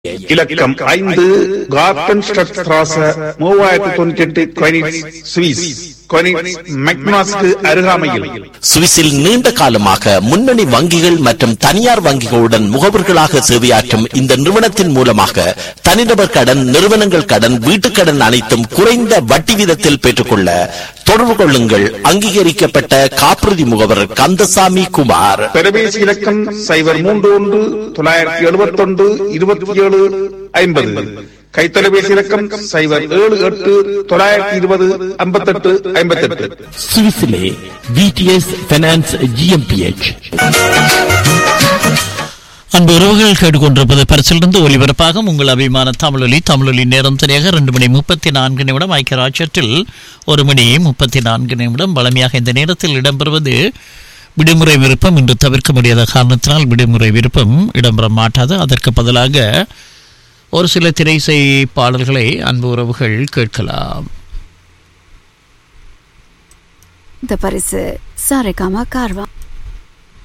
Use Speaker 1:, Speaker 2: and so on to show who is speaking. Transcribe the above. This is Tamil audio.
Speaker 1: இலக்கம் ஐந்து கார்டன் ஸ்ட்ராச மூவாயிரத்தி தொண்ணூற்றி எட்டு கொயினிட்ஸ் சுவிஸ் கொயினிட்ஸ் மெக்னாஸ்க்கு அருகாமையில்
Speaker 2: சுவிஸில் நீண்ட காலமாக முன்னணி வங்கிகள் மற்றும் தனியார் வங்கிகளுடன் முகவர்களாக சேவையாற்றும் இந்த நிறுவனத்தின் மூலமாக தனிநபர் கடன் நிறுவனங்கள் கடன் வீட்டுக் கடன் அனைத்தும் குறைந்த வட்டி வீதத்தில் பெற்றுக்கொள்ள தொடர்பு கொள்ளுங்கள் அங்கீகரிக்கப்பட்ட காப்புறுதி முகவர் கந்தசாமி குமார்
Speaker 1: தொலைபேசி இலக்கம் சைபர் மூன்று ஒன்று தொள்ளாயிரத்தி எழுபத்தி ஒன்று இருபத்தி ஏழு ஐம்பது கைத்தொலைபேசி இலக்கம் சைபர் ஏழு எட்டு தொள்ளாயிரத்தி இருபது ஐம்பத்தெட்டு ஐம்பத்தெட்டு
Speaker 3: சுவிஸிலே விடிஎஸ் பைனான்ஸ் ஜிஎம்பிஎச்
Speaker 4: அன்பு உறவுகள் கேட்டுக்கொண்டிருப்பது பரிசிலிருந்து ஒலிபரப்பாக உங்கள் அபிமான தமிழொலி தமிழொலி நேரம் சரியாக ரெண்டு மணி முப்பத்தி நான்கு நிமிடம் ஐக்கிய ராஜ்யத்தில் ஒரு மணி முப்பத்தி நான்கு நிமிடம் வளமையாக இந்த நேரத்தில் இடம்பெறுவது விடுமுறை விருப்பம் இன்று தவிர்க்க முடியாத காரணத்தினால் விடுமுறை விருப்பம் இடம்பெற மாட்டாது அதற்கு பதிலாக ஒரு சில திரைசை பாடல்களை அன்பு உறவுகள் கேட்கலாம்
Speaker 5: இந்த பரிசு சாரேகாமா கார்வா